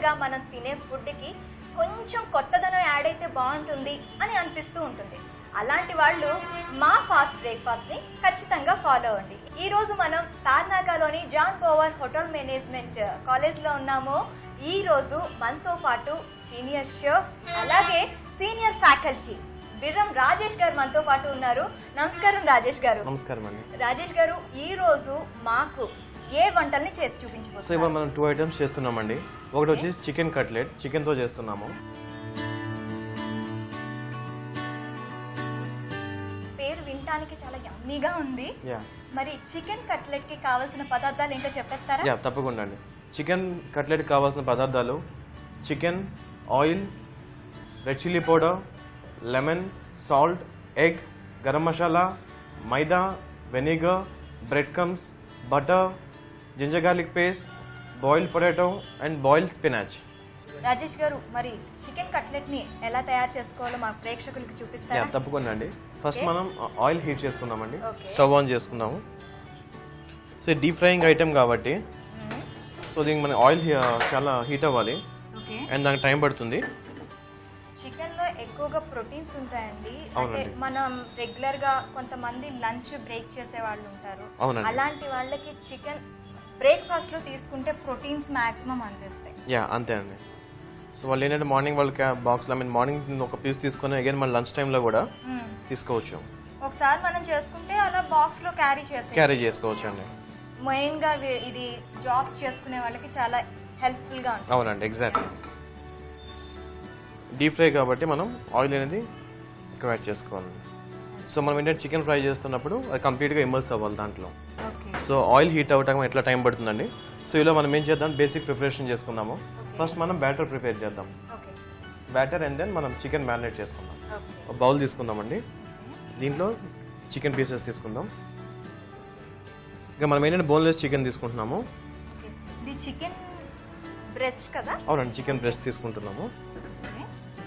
రెగ్యులర్గా మనం తినే ఫుడ్కి కొంచెం కొత్తదనం యాడ్ అయితే బాగుంటుంది అని అనిపిస్తూ ఉంటుంది అలాంటి వాళ్ళు మా ఫాస్ట్ బ్రేక్ఫాస్ట్ని ఖచ్చితంగా ఫాలో అవ్వండి ఈ రోజు మనం తార్నాకాలోని జాన్ పోవర్ హోటల్ మేనేజ్మెంట్ కాలేజ్లో ఉన్నాము ఈ రోజు మనతో పాటు సీనియర్ షెఫ్ అలాగే సీనియర్ ఫ్యాకల్టీ బిర్రం రాజేష్ గారు మనతో పాటు ఉన్నారు నమస్కారం రాజేష్ గారు నమస్కారం అండి రాజేష్ గారు ఈ రోజు మాకు ఏ వంటల్ని చేసి సో ఇవాళ చూపించబోతున్నారు మనం టూ ఐటమ్స్ చేస్తున్నామండి ఒకటి వచ్చేసి చికెన్ కట్లెట్ చికెన్తో చేస్తున్నాము పేరు వినటానికి చాలా యమ్మీగా ఉంది యా మరి చికెన్ కట్లెట్ కి కావాల్సిన పదార్థాలు ఏంటో చెప్పేస్తారా యా తప్పకుండా అండి చికెన్ కట్లెట్ కావాల్సిన పదార్థాలు chicken oil red chilli powder lemon salt egg garam masala maida vinegar bread crumbs butter ginger garlic paste boiled potato and boiled spinach Rajesh garu మరి చికెన్ కట్లెట్ ని ఎలా తయారు చేసుకోవాలో మా ప్రేక్షకులకు యా చూపిస్తారా తప్పకుండా అండి ఫస్ట్ Okay. మనం ఆయిల్ హీట్ చేసుకుందామండి Okay. స్టవ్ ఆన్ చేసుకుందాము సో ఇది డీప్ ఫ్రైయింగ్ ఐటెం కాబట్టి సో దీనికి మన ఆయిల్ చాలా హీట్ అవ్వాలి ఓకే అండ్ దానికి టైం పడుతుంది చికెన్ లో ఎక్కువగా ప్రోటీన్స్ ఉంటాయండి అంటే అవునండి. మనం రెగ్యులర్ గా కొంతమంది లంచ్ బ్రేక్ చేసే వాళ్ళు ఉంటారు అవునండి. అలాంటి వాళ్ళకి చికెన్ బ్రేక్ఫాస్ట్ లో తీసుకుంటే ప్రోటీన్స్ మాక్సిమం అందిస్తాయి యా అంతే అండి సో వాళ్ళు ఏంటంటే మార్నింగ్ వాళ్ళకి బాక్స్లో ఐ మీన్ మార్నింగ్ ఒక పీస్ తీసుకొని అగైన్ మళ్ళీ లంచ్ టైంలో కూడా మ్మ్. తీసుకోవచ్చు ఒకసారి మనం చేసుకుంటే అలా బాక్స్ లో క్యారీ చేసే క్యారీ చేసుకోవచ్చు అండి మెయిన్ గా వి- ఇది జాబ్స్ చేసుకునే వాళ్ళకి చాలా హెల్ప్ఫుల్ గా ఉంటుంది అవునండి ఎగ్జాక్ట్లీ డీప్ ఫ్రై కాబట్టి మనం ఆయిల్ అనేది ఎక్కువ యాడ్ చేసుకోవాలండి సో మనం ఏంటంటే చికెన్ ఫ్రై చేస్తున్నప్పుడు అది కంప్లీట్గా ఇమర్స్ అవ్వాలి దాంట్లో ఓకే సో ఆయిల్ హీట్ అవ్వటం ఎట్లా టైం పడుతుందండి సో ఇలా మనం ఏం చేద్దాం బేసిక్ ప్రిపరేషన్ చేసుకుందాము ఫస్ట్ మనం బ్యాటర్ ప్రిపేర్ చేద్దాం ఓకే బ్యాటర్ అండ్ దెన్ మనం చికెన్ మ్యారినేట్ చేసుకుందాం ఓకే ఒక బౌల్ తీసుకుందామండి దీంట్లో చికెన్ పీసెస్ తీసుకుందాం ఇక మనం ఏంటంటే బోన్లెస్ చికెన్ తీసుకుంటున్నాము ఓకే ఇది చికెన్ బ్రెస్ట్ కదా అవునండి చికెన్ బ్రెస్ట్ తీసుకుంటున్నాము ఓకే.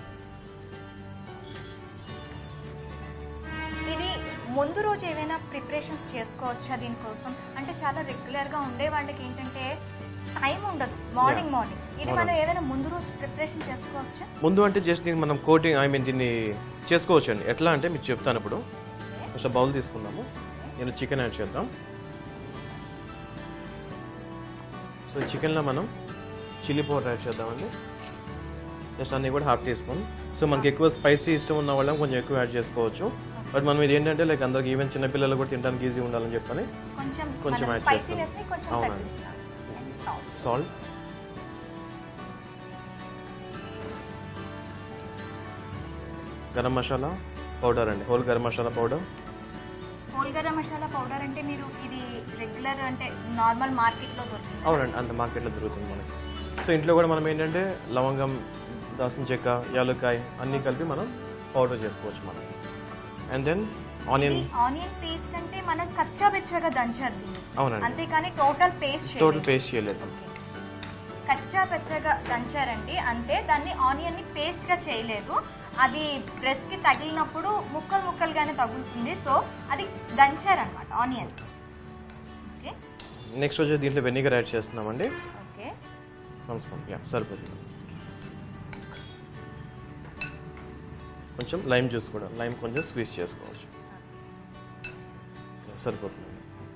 ఇది ముందు రోజు ఏమైనా ప్రిపరేషన్స్ చేసుకోవచ్చా దీనికోసం అంటే చాలా రెగ్యులర్ గా ఉండే వాళ్ళకి ఏంటంటే టైం ఉండదు మార్నింగ్ మార్నింగ్ ఇది మనం ఏదైనా ముందు రోజు ప్రిపరేషన్ చేసుకోవచ్చా ముందు అంటే జస్ట్ దీన్ని మనం కోటింగ్ ఐ మీన్ దీన్ని చేసుకోవచ్చు అండి ఎట్లా అంటే మీకు చెప్తాను ఇప్పుడు ఫస్ట్ బౌల్ తీసుకుందాము నేను చికెన్ యాడ్ చేద్దాం సో చికెన్లో మనం చిల్లీ పౌడర్ యాడ్ చేద్దామండి జస్ట్ అన్నీ కూడా హాఫ్ టీ స్పూన్ సో మనకి ఎక్కువ స్పైసీ ఇష్టం ఉన్న వాళ్ళం కొంచెం ఎక్కువ యాడ్ చేసుకోవచ్చు బట్ మనం ఇది ఏంటంటే లైక్ అందరికి ఈవెన్ చిన్నపిల్లలు కూడా తినడానికి ఈజీ ఉండాలని చెప్పని కొంచెం కొంచెం మనం add స్పైసీనెస్ ని చేస్తాం. కొంచెం అవునండి. తగ్గిస్తాం And salt. Salt garam masala powder అండి whole garam masala powder whole garam masala powder అంటే మీరు ఇది రెగ్యులర్ అంటే నార్మల్ మార్కెట్ లో దొరుకుతుంది అవునండి అంత మార్కెట్లో దొరుకుతుంది మనకి సో ఇంట్లో కూడా మనం ఏంటంటే లవంగం దాసం చెక్క యాలక్కాయ అన్నీ కలిపి మనం పౌడర్ చేసుకోవచ్చు మనం and then onion onion paste అంటే మనం కచ్చా బెచ్చగా దంచారు దీన్ని. అవునండి అంతేకాని టోటల్ పేస్ట్ టోటల్ పేస్ట్ చేయలేదు కచ్చా పచ్చగా దంచారండి అంటే దాన్ని ఆనియన్ ని పేస్ట్ గా చేయలేదు అది బ్రెస్ట్ కి తగిలినప్పుడు ముక్కలు ముక్కలుగానే తగులుతుంది సో అది దంచారనమాట ఆనియన్ ఓకే నెక్స్ట్ వచ్చి దీంట్లో వెనిగర్ యాడ్ చేస్తున్నామండి ఓకే వన్ స్పూన్ యా సరిపోతుంది కొంచెం లైమ్ జ్యూస్ కూడా లైమ్ కొంచెం స్క్వీజ్ చేసుకోవచ్చు Yeah, సరిపోతుంది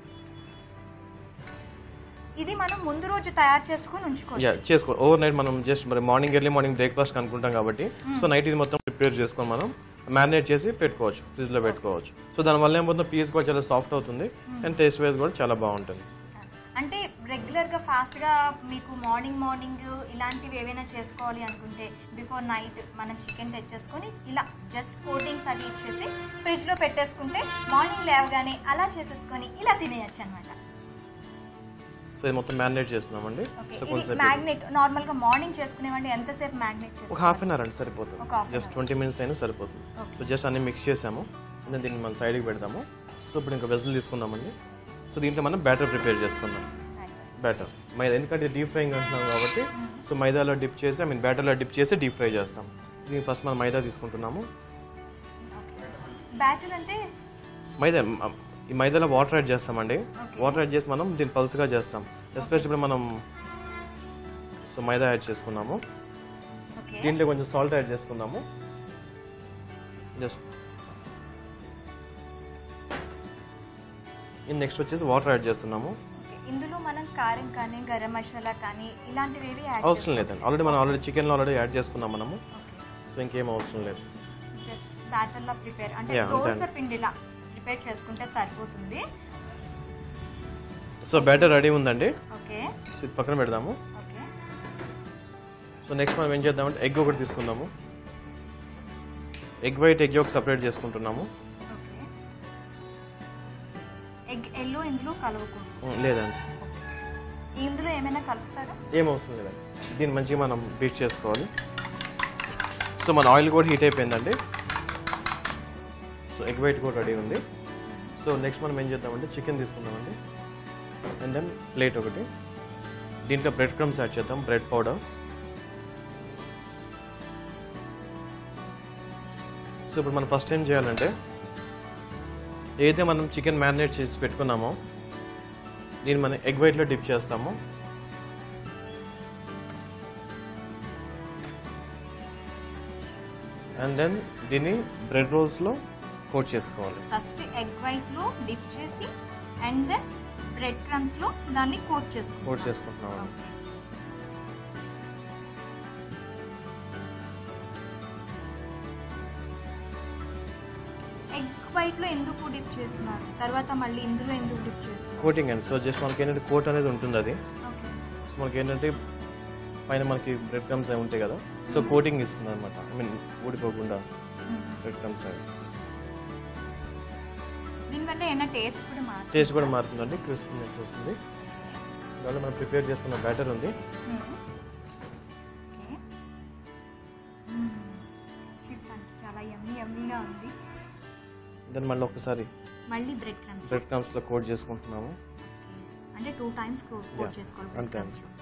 ఇది మనం ముందు రోజు తయారు చేసుకొని ఉంచుకోవచ్చు యా చేసుకో ఓవర్ నైట్ మనం జస్ట్ మరి మార్నింగ్ ఎర్లీ మార్నింగ్ బ్రేక్ఫాస్ట్ అనుకుంటాం కాబట్టి సో నైట్ ఇది మొత్తం ప్రిపేర్ చేసుకొని మనం మ్యారినేట్ చేసి పెట్టుకోవచ్చు ఫ్రిడ్జ్ లో పెట్టుకోవచ్చు సో దానివల్ల ఏమవుతుంది పీస్ కూడా చాలా సాఫ్ట్ అవుతుంది అండ్ టేస్ట్ వైజ్ కూడా చాలా బాగుంటుంది అంటే రెగ్యులర్ గా ఫాస్ట్ గా మీకు మార్నింగ్ మార్నింగ్ ఇలాంటివి ఏవైనా చేసుకోవాలి అనుకుంటే బిఫోర్ నైట్ మనం చికెన్ తెచ్చేసుకొని ఇలా జస్ట్ కోటింగ్స్ అది ఇచ్చేసి ఫ్రిడ్జ్ లో పెట్టేసుకుంటే మార్నింగ్ లేవగానే అలా చేసేసుకొని ఇలా తినేయచ్చు అనమాట సో ఇది మొత్తం మ్యారినేట్ చేస్తున్నామండి ఓకే సో ఇది కొంచెం మ్యాగ్నెట్ నార్మల్ గా మార్నింగ్ చేసుకునేవండి ఎంతసేపు మ్యాగ్నెట్ ఒక చేసుకోవాలి హాఫ్ అన్ అవర్ అండి సరిపోతుంది ఒక half an just twenty minutes అయినా సరిపోతుంది Okay. సో జస్ట్ అన్ని మిక్స్ చేసాము అండ్ దీన్ని మనం సైడ్కి పెడతాము సో ఇప్పుడు ఇంకా వెజల్ తీసుకుందామండి సో దీంట్లో మనం బ్యాటర్ ప్రిపేర్ చేసుకుందాం బ్యాటర్ మైదా ఎందుకంటే డీప్ ఫ్రైయింగ్ అంటున్నాం కాబట్టి సో మైదాలో డిప్ చేసి ఐ మీన్ బ్యాటర్లో డిప్ చేసి డీప్ ఫ్రై చేస్తాం దీనికి ఫస్ట్ మనం మైదా తీసుకుంటున్నాము బ్యాటర్ అంటే మైదా మ- ఈ మైదాలో వాటర్ యాడ్ చేస్తామండి Okay. వాటర్ యాడ్ చేసి మనం దీన్ని పల్స్గా చేస్తాం ఎస్పెషల్ ఇప్పుడు మనం సో మైదా యాడ్ చేసుకున్నాము ఓకే దీంట్లో కొంచెం సాల్ట్ యాడ్ చేసుకుందాము జస్ట్ నెక్స్ట్ వచ్చేసి వాటర్ యాడ్ చేస్తున్నాము ఓకే. ఇందులో మనం కారం కానీ గరం మసాలా కానీ ఇలాంటివి ఏవి యాడ్ అవసరం లేదండి ఆల్రెడీ మనం ఆల్రెడీ చికెన్లో ఆల్రెడీ యాడ్ చేసుకున్నాం మనము ఓకే సో ఇంకేం అవసరం లేదు జస్ట్ బ్యాటర్ లా ప్రిపేర్ అంటే Yeah, అంతే దోశ అండి. పిండిలా ప్రిపేర్ చేసుకుంటే సరిపోతుంది సో బ్యాటర్ రెడీ ఉందండి ఓకే సో ఇది పక్కన పెడదాము ఓకే సో నెక్స్ట్ మనం ఏం చేద్దామంటే ఎగ్ ఒకటి తీసుకుందాము ఎగ్ వైట్ ఎగ్ ఒక సపరేట్ చేసుకుంటున్నాము ఓకే ఎగ్ ఎల్లో ఇందులో కలవకూడదు ఉం, లేదండి ఇందులో ఏమైనా కలుపుతారా ఏం అవసరం లేదండి దీన్ని మంచిగా మనం బీట్ చేసుకోవాలి సో మన ఆయిల్ కూడా హీట్ అయిపోయిందండి సో ఎగ్ వైట్ కూడా రెడీ ఉంది సో నెక్స్ట్ మనం ఏం చేద్దామంటే చికెన్ తీసుకుందామండి అండ్ దెన్ ప్లేట్ ఒకటి దీంట్లో బ్రెడ్ క్రమ్స్ యాడ్ చేద్దాం బ్రెడ్ పౌడర్ సో ఇప్పుడు మనం ఫస్ట్ ఏం చేయాలంటే ఏదైతే మనం చికెన్ మ్యారినేట్ చేసి పెట్టుకున్నామో దీన్ని మనం ఎగ్ వైట్లో డిప్ చేస్తాము అండ్ దెన్ దీన్ని బ్రెడ్ రోల్స్లో కోట్ చేసుకోవాలి ఫస్ట్ ఎగ్ వైట్ లో డిప్ చేసి అండ్ దెన్ బ్రెడ్ క్రమ్స్ లో దాన్ని కోట్ చేసుకుంటాం కోట్ చేసుకుంటున్నాము ఎగ్ వైట్ లో ఎందుకు డిప్ చేస్తున్నారు తర్వాత మళ్ళీ ఇందులో ఎందుకు డిప్ చేస్తున్నారు కోటింగ్ అండి సో జస్ట్ మనకి ఏంటంటే కోట్ అనేది ఉంటుంది అది ఓకే సో మనకి ఏంటంటే పైన మనకి బ్రెడ్ క్రమ్స్ అవి ఉంటాయి కదా సో కోటింగ్ ఇస్తుంది అనమాట ఐ మీన్ ఊడిపోకుండా బ్రెడ్ క్రమ్స్ అవి దీనివల్ల ఏమైనా టేస్ట్ కూడా మారుతుంది టేస్ట్ కూడా మారుతుందండి క్రిస్పీనెస్ వస్తుంది దానిలో మనం ప్రిపేర్ చేసుకున్న బ్యాటర్ ఉంది ఓకే చూడటానికి చాలా యమ్మీ యమ్మీగా ఉంది దాన్ని మళ్ళీ ఒకసారి మళ్ళీ బ్రెడ్ క్రమ్స్ బ్రెడ్ క్రమ్స్లో కోట్ చేసుకుంటున్నాము అంటే టూ టైమ్స్ కోట్ Yeah, చేసుకోవాలి అంతే. బ్రెడ్ క్రమ్స్ లో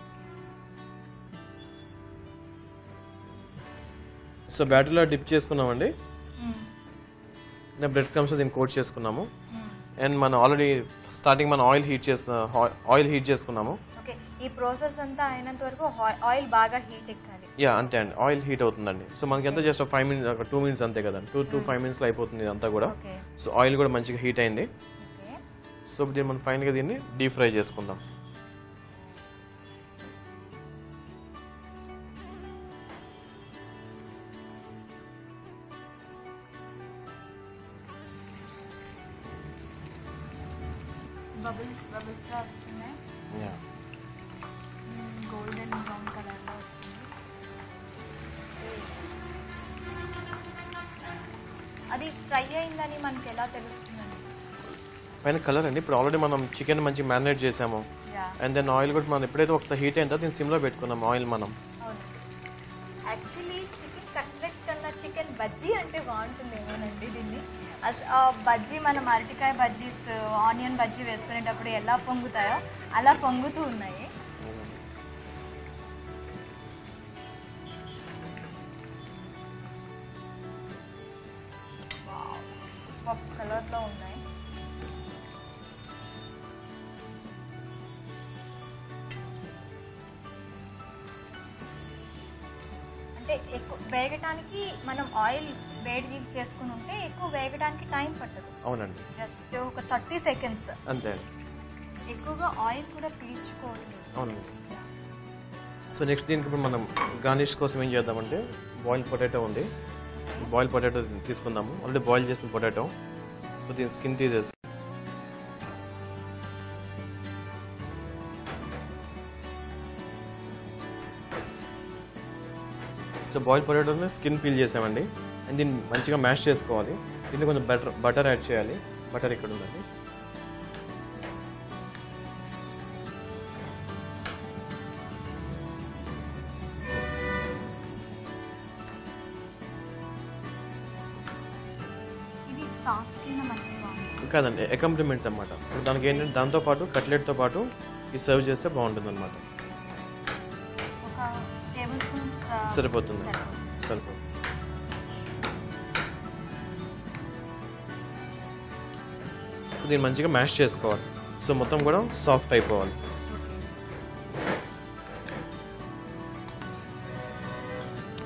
సో బ్యాటర్లో డిప్ చేసుకున్నామండి బ్రెడ్ క్రమ్స్ దీన్ని కోట్ చేసుకున్నాము అండ్ మనం ఆల్రెడీ స్టార్టింగ్ మనం ఆయిల్ హీట్ చేస్తా ఆయిల్ హీట్ చేసుకున్నాము ఓకే ఈ ప్రాసెస్ అంతా అయినంత వరకు ఆయిల్ బాగా హీట్ ఎక్కాలి యా అంతే అండి ఆయిల్ హీట్ అవుతుందండి సో మనకి ఎంత జస్ట్ ఫైవ్ మినిట్స్ ఒక టూ మినిట్స్ అంతే కదండి టూ టూ ఫైవ్ మినిట్స్లో అయిపోతుంది ఇదంతా కూడా ఓకే సో ఆయిల్ కూడా మంచిగా హీట్ అయింది ఓకే సో ఇప్పుడు దీన్ని మనం ఫైనల్గా దీన్ని డీప్ ఫ్రై చేసుకుందాం బబుల్స్ బబుల్స్ గా వస్తున్నాయి యా గోల్డెన్ బ్రౌన్ కలర్ లో వస్తుంది అది ఫ్రై అయిందని మనకి ఎలా తెలుస్తుందండి పైన కలర్ అండి ఇప్పుడు ఆల్రెడీ మనం చికెన్ మంచి మ్యారినేట్ చేసాము యా అండ్ దెన్ ఆయిల్ కూడా మనం ఎప్పుడైతే ఒకసారి హీట్ అయిందో దీన్ని సిమ్లో పెట్టుకున్నాం ఆయిల్ మనం అవును యాక్చువల్లీ చికెన్ కట్లెట్ కన్నా చికెన్ బజ్జీ అంటే బాగుంటుందేమోనండి దీన్ని అస- ఆ బజ్జీ మనం అరటికాయ బజ్జీస్ ఆనియన్ బజ్జీ వేసుకునేటప్పుడు ఎలా పొంగుతాయో అలా పొంగుతూ ఉన్నాయి పప్పు కలర్లో ఉన్నాయి అంటే ఎక్కువ వేగటానికి మనం ఆయిల్ వేడి చేసుకుని ఉంటే ఎక్కువ వేగడానికి టైం పట్టదు అవునండి జస్ట్ ఒక థర్టీ సెకండ్స్ అంతే అండి ఎక్కువగా ఆయిల్ కూడా పీల్చుకోవట్లేదు అవునండి సో నెక్స్ట్ దీనికి ఇప్పుడు మనం గార్నిష్ కోసం ఏం చేద్దామంటే బాయిల్ పొటాటో ఉంది బాయిల్ పొటాటో తీసుకుందాము ఆల్రెడీ బాయిల్ చేసిన పొటాటో సో దీని స్కిన్ తీసేసి సో బాయిల్ పొటాటోని స్కిన్ పీల్ చేసామండి అండ్ దీన్ని మంచిగా మ్యాష్ చేసుకోవాలి దీంట్లో కొంచెం బటర్ బటర్ యాడ్ చేయాలి బటర్ ఇక్కడ ఉందండి ఇది సాస్ కింద మనకి బాగుంది కాదండి అకంప్లిమెంట్స్ అన్నమాట ఇప్పుడు దానికి ఏంటంటే దాంతో పాటు కట్లెట్తో పాటు ఇది సర్వ్ చేస్తే బాగుంటుంది అనమాట ఒక టేబుల్ స్పూన్ సరిపోతుంది సరిపోతుంది దీన్ని మంచిగా మ్యాష్ చేసుకోవాలి సో మొత్తం కూడా సాఫ్ట్ అయిపోవాలి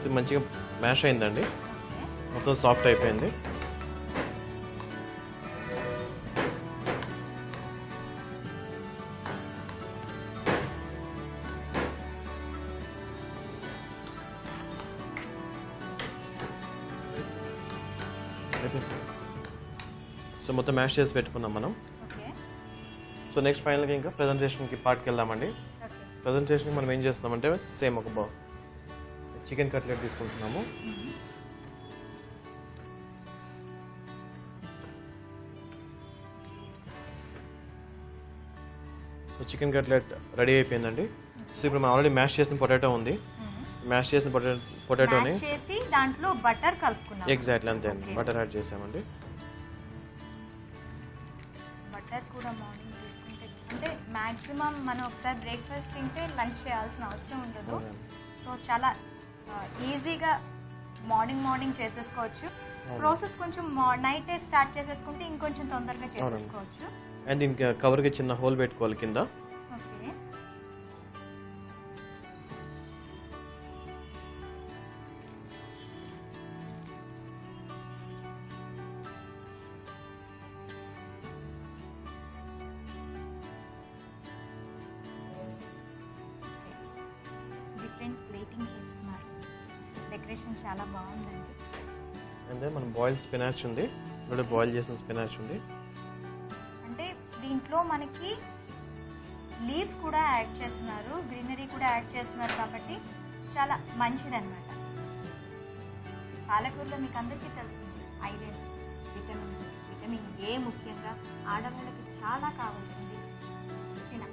సో మంచిగా మ్యాష్ అయిందండి ఓకే మొత్తం సాఫ్ట్ అయిపోయింది అయిపోయింది. సో మొత్తం మ్యాష్ చేసి పెట్టుకున్నాం మనం ఓకే సో నెక్స్ట్ ఫైనల్గా ఇంకా ప్రజెంటేషన్కి పార్ట్కి వెళ్దామండి ఓకే ప్రజెంటేషన్కి మనం ఏం చేస్తున్నామంటే సేమ్ ఒక బౌ చికెన్ కట్లెట్ తీసుకుంటున్నాము సో చికెన్ కట్లెట్ రెడీ అయిపోయిందండి సో ఇప్పుడు మనం ఆల్రెడీ మ్యాష్ చేసిన పొటాటో ఉంది మ్యాష్ చేసిన పొటాటో పొటాటోని మ్యాష్ చేసి దాంట్లో బటర్ కలుపుకున్నాం ఎగ్జాక్ట్లీ అంతే అండి Okay. బటర్ యాడ్ చేసామండి బటర్ కూడా మార్నింగ్ తీసుకుంటే అంటే మాక్సిమం మనం ఒకసారి బ్రేక్ఫాస్ట్ తింటే లంచ్ చేయాల్సిన అవసరం ఉండదు అవునండి. సో చాలా ఈజీగా మార్నింగ్ మార్నింగ్ చేసేసుకోవచ్చు ప్రాసెస్ కొంచెం నైటే స్టార్ట్ చేసేసుకుంటే ఇంకొంచెం తొందరగా చేసేసుకోవచ్చు అండ్ ఇంకా కవర్కి చిన్న హోల్ పెట్టుకోవాలి కింద ఓకే డిఫరెంట్ ప్లేటింగ్ చేస్తున్నారు డెకరేషన్ చాలా బాగుందండి అండ్ దెన్ మనం బాయిల్ స్పినాచ్ ఉంది ఇప్పుడు బాయిల్ చేసిన స్పినాచ్ ఉంది అంటే దీంట్లో మనకి లీవ్స్ కూడా యాడ్ చేస్తున్నారు గ్రీనరీ కూడా యాడ్ చేస్తున్నారు కాబట్టి చాలా మంచిదన్నమాట పాలకూరలో మీకు అందరికీ తెలిసింది ఐరన్ విటమిన్స్ విటమిన్ ఏ ముఖ్యంగా ఆడవాళ్ళకి చాలా కావాల్సింది తిన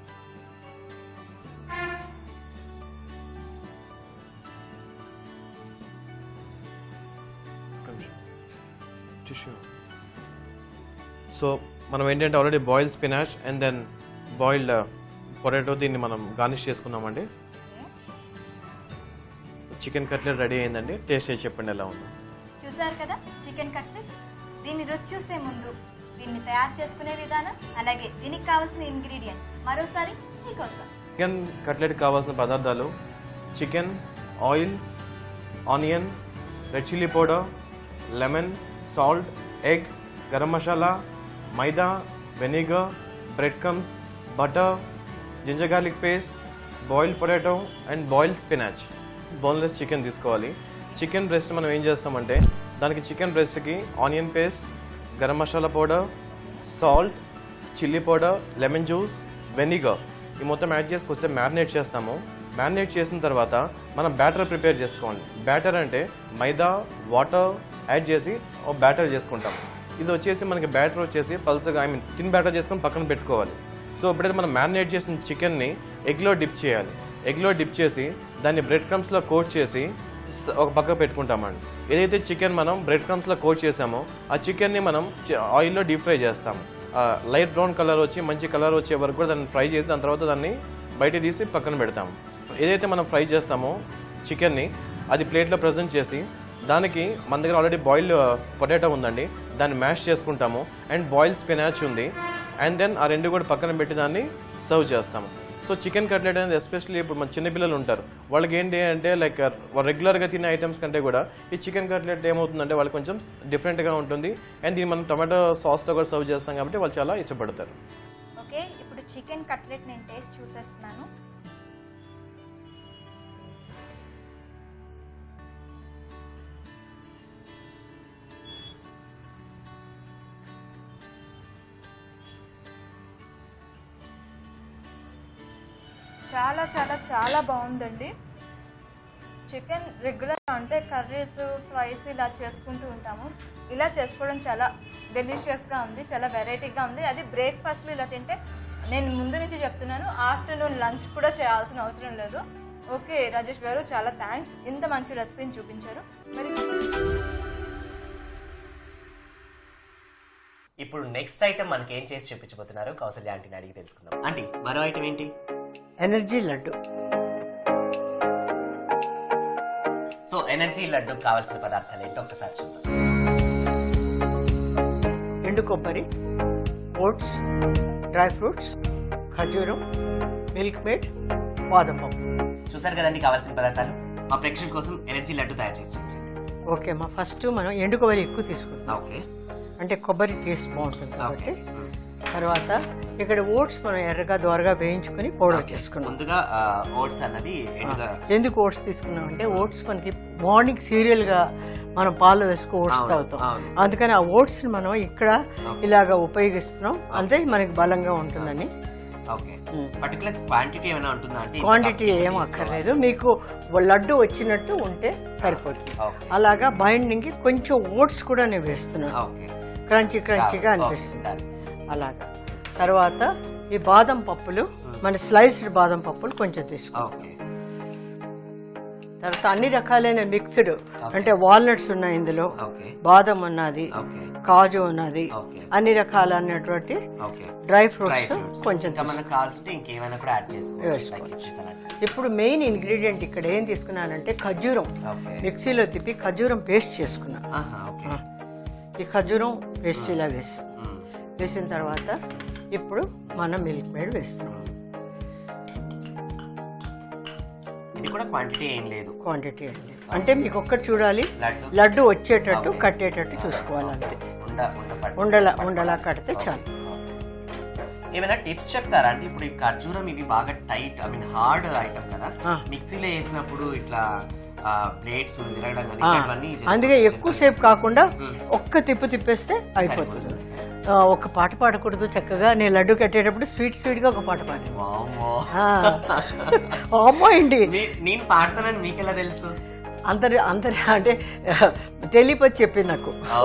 టిష్యూ సో మనం ఏంటంటే already boil spinach and then boiled potato దీన్ని మనం గార్నిష్ చేసుకున్నామండి చికెన్ కట్లెట్ రెడీ అయిందండి టేస్ట్ చేసి చెప్పండి ఎలా ఉందో చూసారు కదా చికెన్ కట్లెట్ దీన్ని రుచి చూసే ముందు దీన్ని తయారు చేసుకునే విధానం అలాగే దీనికి కావాల్సిన ఇంగ్రీడియంట్స్ మరోసారి మీకోసం చికెన్ కట్లెట్ కావాల్సిన పదార్థాలు chicken oil onion red chilli powder lemon salt egg garam masala maida vinegar bread crumbs butter ginger garlic paste boiled potato and boiled spinach boneless chicken తీసుకోవాలి చికెన్ బ్రెస్ట్ మనం ఏం చేస్తామంటే దానికి చికెన్ బ్రెస్ట్కి onion paste garam masala powder salt chilli powder lemon juice vinegar ఈ మొత్తం add చేసి కొంచెం మ్యారినేట్ చేస్తాము మ్యారినేట్ చేసిన తర్వాత మనం బ్యాటర్ ప్రిపేర్ చేసుకోవాలి బ్యాటర్ అంటే మైదా వాటర్ యాడ్ చేసి ఒక బ్యాటర్ చేసుకుంటాం ఇది వచ్చేసి మనకి బ్యాటర్ వచ్చేసి పల్సగా ఐ మీన్ తిన్ బ్యాటర్ చేసుకొని పక్కన పెట్టుకోవాలి సో ఎప్పుడైతే మనం మ్యారినేట్ చేసిన చికెన్ని ఎగ్లో డిప్ చేయాలి ఎగ్లో డిప్ చేసి దాన్ని బ్రెడ్ క్రమ్స్లో కోట్ చేసి స- ఒక పక్క పెట్టుకుంటామండి ఏదైతే చికెన్ మనం బ్రెడ్ క్రమ్స్లో కోట్ చేసామో ఆ చికెన్ని మనం చి- ఆయిల్లో డీప్ ఫ్రై చేస్తాము లైట్ బ్రౌన్ కలర్ వచ్చి మంచి కలర్ వచ్చే వరకు కూడా దాన్ని ఫ్రై చేసి దాని తర్వాత దాన్ని బయట తీసి పక్కన పెడతాము ఏదైతే మనం ఫ్రై చేస్తామో చికెన్ని అది ప్లేట్లో ప్రజెంట్ చేసి దానికి మన దగ్గర ఆల్రెడీ బాయిల్ పొటాటో ఉందండి దాన్ని మ్యాష్ చేసుకుంటాము అండ్ బాయిల్ స్పినాచ్ ఉంది అండ్ దెన్ ఆ రెండు కూడా పక్కన పెట్టి దాన్ని సర్వ్ చేస్తాము సో చికెన్ కట్లెట్ అనేది ఎస్పెషల్లీ ఇప్పుడు మన చిన్నపిల్లలు ఉంటారు వాళ్ళకి ఏంటి అంటే లైక్ రెగ్యులర్గా తినే ఐటమ్స్ కంటే కూడా ఈ చికెన్ కట్లెట్ ఏమవుతుందంటే వాళ్ళకి కొంచెం డిఫరెంట్గా ఉంటుంది అండ్ దీన్ని మనం టమాటో సాస్తో కూడా సర్వ్ చేస్తాం కాబట్టి వాళ్ళు చాలా ఇష్టపడతారు ఓకే ఇప్పుడు చికెన్ కట్లెట్ నేను టేస్ట్ చూసేస్తున్నాను చాలా చాలా చాలా బాగుందండి చికెన్ రెగ్యులర్ అంటే కర్రీస్ ఫ్రైస్ ఇలా చేసుకుంటూ ఉంటాము ఇలా చేసుకోవడం చాలా డెలిషియస్గా ఉంది చాలా వెరైటీగా ఉంది అది బ్రేక్ఫాస్ట్లో ఇలా తింటే నేను ముందు నుంచి చెప్తున్నాను ఆఫ్టర్నూన్ లంచ్ కూడా చేయాల్సిన అవసరం లేదు ఓకే రాజేష్ గారు చాలా థ్యాంక్స్ ఇంత మంచి రెసిపీని చూపించారు మరి ఇప్పుడు నెక్స్ట్ ఐటమ్ మనకి ఏం చేసి చూపించబోతున్నారు కౌసల్య ఆంటీని అడిగి తెలుసుకుందాం ఆంటీ మరో ఐటమ్ ఏంటి energy laddu so energy laddu కావాల్సిన పదార్థాలు ఏంటో ఒకసారి చూద్దాం ఎండు కొబ్బరి ఓట్స్ డ్రై ఫ్రూట్స్ ఖర్జూరం మిల్క్ మేడ్ బాదం పప్పు చూసారు కదండి కావాల్సిన పదార్థాలు మా ప్రేక్షకుల కోసం ఎనర్జీ లడ్డు తయారు చేసి చూపించండి ఓకే మా ఫస్ట్ మనం ఎండు కొబ్బరి ఎక్కువ తీసుకుంటాం ఓకే అంటే కొబ్బరి టేస్ట్ బాగుంటుంది ఓకే కాబట్టి తర్వాత ఇక్కడ ఓట్స్ మనం ఎర్రగా దోరగా వేయించుకొని పౌడర్ చేసుకున్నాం ముందుగా ఓట్స్ అన్నది ఎండుగా ఎందుకు ఓట్స్ తీసుకున్నాం అంటే ఓట్స్ మనకి మార్నింగ్ సీరియల్ గా మనం పాలు వేసుకు ఓట్స్ అవును, తాగుతాం అవును. అందుకని ఆ ఓట్స్ ని మనం ఇక్కడ ఇలాగ ఉపయోగిస్తున్నాం అంటే మనకి బలంగా ఉంటుందని ఓకే ఉమ్. పర్టికులర్ క్వాంటిటీ ఏమైనా ఉంటుందా అంటే ఇంత క్వాంటిటీ కప్పు ఏం తీసుకోవాలా? అక్కర్లేదు మీకు లడ్డు వచ్చినట్టు ఉంటే సరిపోతుంది ఓకే అలాగా బైండింగ్ కి కొంచెం ఓట్స్ కూడా నేను వేస్తున్నాను ఓకే క్రంచీ క్రంచీగా ఓకే, అనిపిస్తుంది done. అలాగా తర్వాత ఈ బాదం పప్పులు మన స్లైస్డ్ బాదం పప్పులు కొంచెం తీసుకో ఓకే తర్వాత అన్ని రకాలైన మిక్స్డ్ అంటే వాల్నట్స్ ఉన్నాయి ఇందులో ఓకే బాదం ఉన్నది ఓకే కాజు ఉన్నది ఓకే అన్ని రకాలైనటువంటి okay dry dry fruits fruits కొంచెం ఇంకా మనకు కావాల్సింటే ఇంకేమైనా కూడా యాడ్ చేసుకోవచ్చు వేసుకోవచ్చు. లైక్ కిస్మిస్ అలాంటివి. ఇప్పుడు మెయిన్ ఇంగ్రీడియంట్ ఇక్కడ ఏం తీసుకున్నానంటే ఖర్జూరం ఓకే మిక్సీలో తిప్పి ఖర్జూరం పేస్ట్ చేసుకున్నా ఆహా ఓకే ఆ. ఈ ఖర్జూరం పేస్ట్ ఇలా వేసి మ్మ్. వేసిన తర్వాత ఇప్పుడు మనం మిల్క్ మేడ్ వేస్తున్నాం ఇది కూడా క్వాంటిటీ ఏం లేదు క్వాంటిటీ అండి అంటే మీకు ఒక్కటి చూడాలి లడ్డు లడ్డు వచ్చేటట్టు ఓకే. కట్టేటట్టు చూసుకోవాలి అంతే ఉండ ఉండ పట్టు- ఉండలా పట్టు- ఉండలా పట్టు. కడితే ఓకే, చాలు ఓకే. ఏమైనా టిప్స్ చెప్తారా అంటే ఇప్పుడు ఈ ఖర్జూరం ఇవి బాగా tight I mean hard item కదా ఆ. మిక్సీలో వేసినప్పుడు ఇట్లా బ్లేడ్స్ విరగడం కానీ ఆ, ఇట్లాంటివన్నీ అందుకే జరుగుతాయి. ఎక్కువసేపు కాకుండా మ్మ్. ఒక్క తిప్పు తిప్పేస్తే అయిపోతుంది సరిపోతుంది. ఆ, ఒక పాట పాడకూడదు చక్కగా నేను లడ్డు కట్టేటప్పుడు స్వీట్ స్వీట్ గా ఒక పాట పాడాను వామ్మో. ఆ. అమ్మో అండి మీ- నేను పాడతానని మీకెలా తెలుసు అందరి అందరి అంటే తెలియపచ్చి చెప్పింది నాకు ఓ.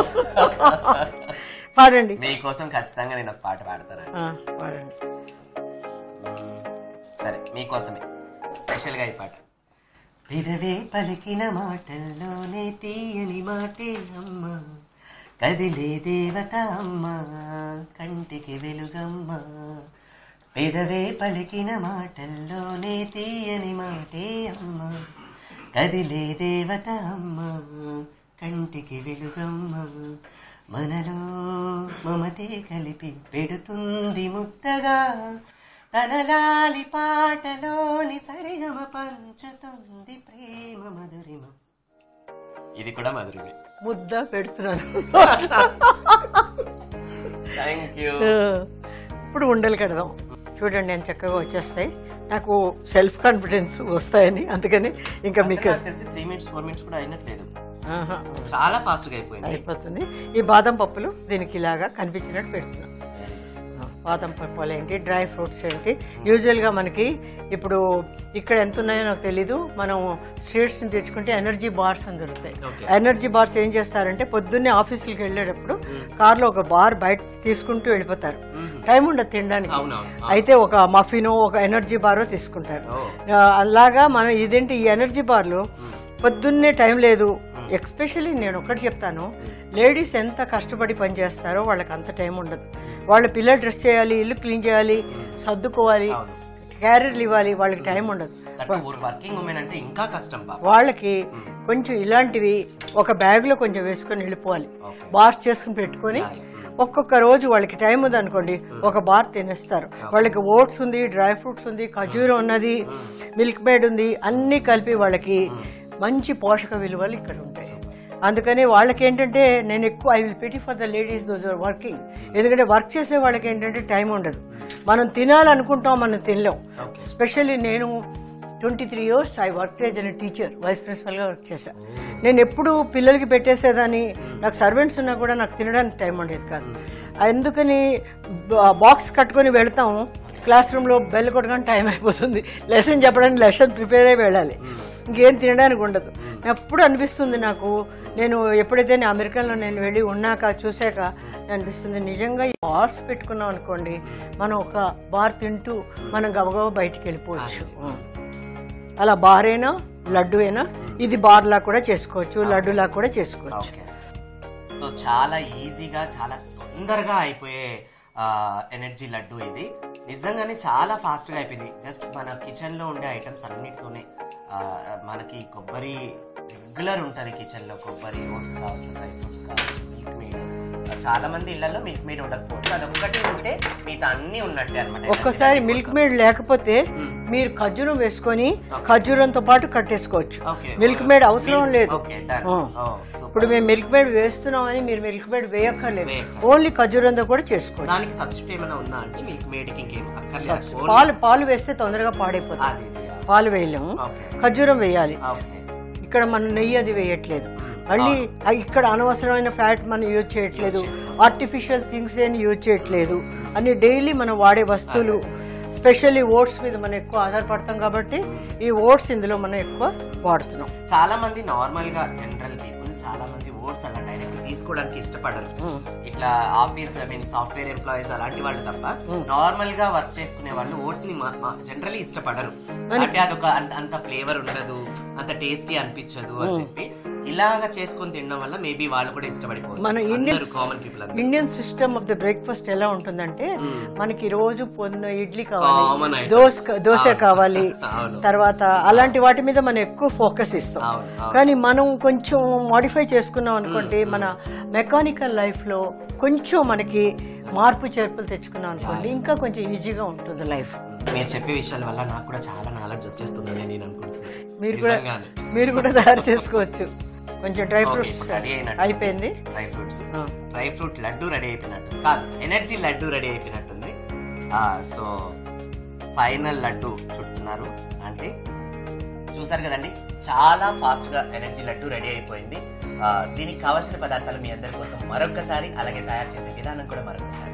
పాడండి మీకోసం ఖచ్చితంగా నేను ఒక పాట పాడతాను ఆ, పాడండి సరే మీకోసమే స్పెషల్ గా ఈ పాట పెదవే పలికిన మాటల్లోనే తీయని మాటే అమ్మ కదిలే దేవత అమ్మ కంటికి వెలుగమ్మ పెదవే పలికిన మాటల్లోనే తీయని మాటే అమ్మ కదిలే దేవత అమ్మ కంటికి వెలుగమ్మ మనలో మమతే కలిపి పెడుతుంది ముద్దగా తనలాలి పాటలోని సరిగమ పంచుతుంది ప్రేమ మధురిమ ఇది కూడా మధురిమే ముద్ద పెడుతున్నాను థ్యాంక్ యూ ఇప్పుడు ఉండలు కడదాం చూడండి నేను చక్కగా వచ్చేస్తాయి నాకు సెల్ఫ్ కాన్ఫిడెన్స్ వస్తాయని అందుకని ఇంకా మీకు తెలిసి త్రీ మినిట్స్ ఫోర్ మినిట్స్ కూడా అయినట్లేదు ఆహా, చాలా ఫాస్ట్ గా అయిపోయింది అయిపోతుంది ఈ బాదం పప్పులు దీనికి ఇలాగా కనిపించినట్టు పెడుతున్నాం ఆ, బాదం పప్పులు ఏంటి డ్రై ఫ్రూట్స్ ఏంటి యూజువల్గా మనకి ఇప్పుడు ఇక్కడ ఎంత ఉన్నాయో నాకు తెలీదు మనం స్వీట్స్ని తెచ్చుకుంటే ఎనర్జీ బార్స్ అని దొరుకుతాయి Okay. ఎనర్జీ బార్స్ ఏం చేస్తారంటే పొద్దున్నే ఆఫీసులకు వెళ్ళేటప్పుడు కార్లో ఒక బార్ బయట తీసుకుంటూ వెళ్ళిపోతారు మ్మ్. టైం ఉండదు తినడానికి అవునవును అయితే ఒక మఫినో ఒక ఎనర్జీ బారో తీసుకుంటారు ఓ. ఆ, అలాగా మనం ఇదేంటి ఈ ఎనర్జీ బార్లు పొద్దున్నే టైం లేదు ఎక్స్పెషల్లీ నేను ఒకటి చెప్తాను లేడీస్ ఎంత కష్టపడి పని చేస్తారో వాళ్ళకి అంత టైం ఉండదు వాళ్ళ పిల్లలు డ్రెస్ చేయాలి ఇల్లు క్లీన్ చేయాలి సర్దుకోవాలి అవును. క్యారెట్లు ఇవ్వాలి వాళ్ళకి టైం ఉండదు వర్కింగ్ ఉమెన్ అంటే ఇంకా కష్టం పాప వాళ్ళకి కొంచెం ఇలాంటివి ఒక బ్యాగ్లో కొంచెం వేసుకొని వెళ్ళిపోవాలి ఓకే. బార్స్ చేసుకుని పెట్టుకొని ఒక్కొక్క రోజు వాళ్ళకి టైం ఉంది అనుకోండి ఒక బార్ తినేస్తారు వాళ్ళకి ఓట్స్ ఉంది డ్రై ఫ్రూట్స్ ఉంది ఖజూరం ఉన్నది మిల్క్ మేడ్ ఉంది అన్నీ కలిపి వాళ్ళకి మంచి పోషక విలువలు ఇక్కడ ఉంటాయి అందుకని వాళ్ళకి ఏంటంటే నేను ఎక్కువ I will pity for the ladies those are working ఎందుకంటే వర్క్ చేసే వాళ్ళకి ఏంటంటే టైం ఉండదు మనం తినాలనుకుంటాం మనం తినలేం ఓకే స్పెషల్లీ నేను twenty three years I work as an teacher vice ప్రిన్సిపల్గా వర్క్ చేశా నేను ఎప్పుడు పిల్లలకి పెట్టేసేదాన్ని నాకు సర్వెంట్స్ ఉన్నా కూడా నాకు తినడానికి టైం ఉండేది కాదు అందుకని బాక్స్ కట్టుకొని వెళ్తాం క్లాస్ రూమ్లో బెల్ కొట్టగానే టైం అయిపోతుంది లెసన్ చెప్పడానికి లెసన్ ప్రిపేర్ అయి వెళ్ళాలి ఇంకేం తినడానికి ఉండదు ఎప్పుడు అనిపిస్తుంది నాకు నేను ఎప్పుడైతే నేను అమెరికాలో నేను వెళ్ళి ఉన్నాక చూశాక అనిపిస్తుంది నిజంగా ఈ బార్స్ పెట్టుకున్నాం అనుకోండి మనం ఒక బార్ తింటూ మనం గబగబా బయటికి వెళ్ళిపోవచ్చు అలా బార్ అయినా లడ్డు అయినా ఇది బార్లా కూడా చేసుకోవచ్చు లడ్డులా కూడా చేసుకోవచ్చు ఓకే సో చాలా ఈజీగా చాలా తొందరగా అయిపోయే ఎనర్జీ లడ్డు ఇది నిజంగానే చాలా ఫాస్ట్గా అయిపోయింది జస్ట్ మన కిచెన్లో ఉండే ఐటమ్స్ అన్నిటితోనే ఆ, మనకి కొబ్బరి రెగ్యులర్ ఉంటుంది కిచెన్లో కొబ్బరి ఓట్స్ కావచ్చు డ్రై ఫ్రూట్స్ కావచ్చు మిల్క్ మేడ్ చాలా మంది ఇళ్లలో మిల్క్ మేడ్ ఉండకపోవచ్చు అది ఒక్కటి ఉంటే మిగతా అన్ని ఉన్నట్టే అనమాట ఒక్కసారి మిల్క్ మేడ్ లేకపోతే మీరు ఖర్జూరం వేసుకొని ఖర్జూరంతో పాటు కట్టేసుకోవచ్చు Okay. మిల్క్ మేడ్ అవసరం లేదు ఓకే డన్ ఆ. ఓ సూపర్ ఇప్పుడు మేము మిల్క్ మేడ్ వేస్తున్నామని మీరు మిల్క్ మేడ్ వేయక్కర్లేదు వేయక్కర్లేదు. ఓన్లీ ఖర్జూరంతో కూడా చేసుకోవచ్చు దానికి సబ్స్టిట్యూట్ ఏమైనా ఉందా అంటే మిల్క్ మేడ్ కి ఇంకేం అక్కర్లేదు Only- పాలు పాలు వేస్తే తొందరగా పాడైపోతుంది అది ఇది, ఆ. పాలు వేయలేము ఓకే ఖర్జూరం వేయాలి ఓకే ఇక్కడ మనం నెయ్యి అది వేయట్లేదు మ్మ్. మళ్ళీ ఆ ఇక్కడ అనవసరమైన ఫ్యాట్ మనం యూజ్ చేయట్లేదు ఆర్టిఫిషియల్ థింగ్స్ ఏం యూజ్ చేయట్లేదు అన్ని డైలీ మనం వాడే వస్తువులు స్పెషల్లీ ఓట్స్ మీద మనం ఎక్కువ ఆధారపడతాం కాబట్టి ఈ ఓట్స్ ఇందులో మనం ఎక్కువ వాడుతున్నాం చాలా మంది నార్మల్ గా జనరల్ పీపుల్ చాలా మంది ఓట్స్ అలా డైరెక్ట్ తీసుకోవడానికి ఇష్టపడరు ఇట్లా office I mean software employees అలాంటి వాళ్ళు తప్ప నార్మల్ గా వర్క్ చేసుకునే వాళ్ళు ఓట్స్ ని జనరల్లీ ఇష్టపడరు అంటే అదొక అంత- అంత ఫ్లేవర్ ఉండదు అంత టేస్టీ అనిపించదు అని చెప్పి ఇలాగా చేసుకొని తినడం వల్ల మేబీ వాళ్ళు కూడా ఇష్టపడిపోవచ్చు మన అందరూ ఇండియన్ కామన్ పీపుల్ అందరూ Indian system of the breakfast ఎలా ఉంటుందంటే మ్మ్. మనకి రోజు పొద్దున ఇడ్లీ Common కావాలి item. దోశ దోశ అవును. కావాలి అవును. తర్వాత అలాంటి వాటి మీద మనం ఎక్కువ ఫోకస్ ఇస్తాం అవును, అవును. కానీ మనం కొంచెం మాడిఫై చేసుకున్నాం అనుకోండి మన మెకానికల్ లైఫ్ లో కొంచెం మనకి మార్పు చేర్పులు తెచ్చుకున్నాం అనుకోండి ఇంకా కొంచెం ఈజీగా ఉంటుంది లైఫ్ మీరు చెప్పే విషయాల వల్ల నాకు కూడా చాలా నాలెడ్జ్ వచ్చేస్తుందని నేను అనుకుంటున్నాను మీరు కూడా నిజంగానే. మీరు కూడా తయారు చేసుకోవచ్చు కొంచెం డ్రై Okay, ఫ్రూట్స్ ఇప్పుడు ready అయినట్టు. అయిపోయింది డ్రై ఫ్రూట్స్ ఆ. డ్రై ఫ్రూట్ లడ్డు రెడీ అయిపోయినట్టు కాదు ఎనర్జీ లడ్డు రెడీ అయిపోయినట్టుంది సో ఫైనల్ లడ్డు చుడుతున్నారు అంటే చూసారు కదండి చాలా ఫాస్ట్ గా ఎనర్జీ లడ్డు రెడీ అయిపోయింది ఆ, దీనికి కావాల్సిన పదార్థాలు మీ అందరి కోసం మరొకసారి అలాగే తయారు చేసే విధానం కూడా మరొకసారి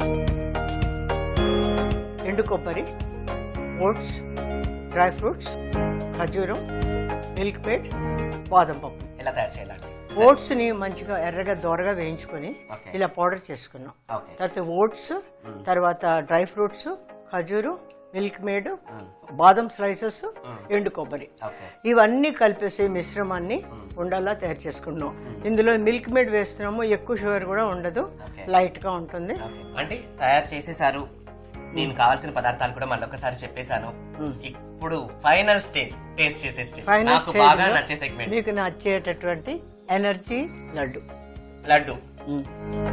ఎండు కొబ్బరి ఓట్స్ డ్రై ఫ్రూట్స్ ఖర్జూరం మిల్క్ పేట్ బాదం పప్పు ఎలా తయారు చేయాలండి ఓట్స్ ని మంచిగా ఎర్రగా దోరగా వేయించుకొని Okay. ఇలా పౌడర్ చేసుకున్నాం ఓకే తర్వాత ఓట్స్ తర్వాత డ్రై ఫ్రూట్స్ ఖజూరు మిల్క్ మేడ్ బాదం స్లైసెస్ ఎండు కొబ్బరి ఓకే ఇవన్నీ కలిపేసి మిశ్రమాన్ని ఉండలా తయారు చేసుకున్నాం ఇందులో మిల్క్ మేడ్ వేస్తున్నాము ఎక్కువ షుగర్ కూడా ఉండదు Okay. లైట్ గా ఉంటుంది అంటే తయారు చేసేసారు నేను కావాల్సిన పదార్థాలు కూడా మళ్ళీ ఒకసారి చెప్పేశాను మ్మ్. ఇప్పుడు ఫైనల్ స్టేజ్ టేస్ట్ చేసే స్టేజ్ ఫైనల్ నాకు బాగా నచ్చే సెగ్మెంట్ మీకు నచ్చేటటువంటి ఎనర్జీ లడ్డు లడ్డు మ్మ్.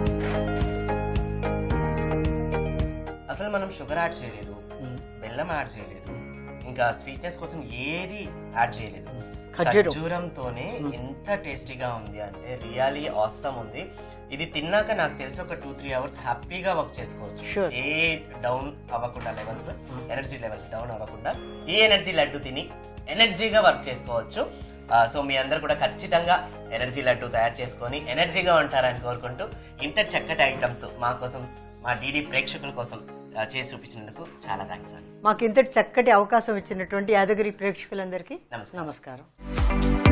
అసలు మనం షుగర్ యాడ్ చేయలేదు మ్మ్. బెల్లం యాడ్ చేయలేదు ఇంకా స్వీట్నెస్ కోసం ఏది యాడ్ చేయలేదు ఖర్జూరం. ఖర్జూరంతోనే ఎంత టేస్టీగా ఉంది అంటే రియలీ ఆసమ్ ఉంది ఇది తిన్నాక నాకు తెలిసి ఒక టూ త్రీ అవర్స్ హ్యాపీగా వర్క్ చేసుకోవచ్చు Sure. ఏ డౌన్ అవ్వకుండా లెవెల్స్ ఎనర్జీ లెవెల్స్ డౌన్ అవ్వకుండా ఈ ఎనర్జీ లడ్డు తిని ఎనర్జీగా వర్క్ చేసుకోవచ్చు సో మీ అందరు కూడా ఖచ్చితంగా ఎనర్జీ లడ్డు తయారు చేసుకొని ఎనర్జీగా ఉంటారని కోరుకుంటూ ఇంత చక్కటి ఐటమ్స్ మా కోసం మా డీడీ ప్రేక్షకుల కోసం ఆ, చేసి చూపించినందుకు చాలా థ్యాంక్స్ అండి మాకు ఇంతటి చక్కటి అవకాశం ఇచ్చినటువంటి యాదగిరి ప్రేక్షకులందరికీ నమస్కారం. నమస్కారం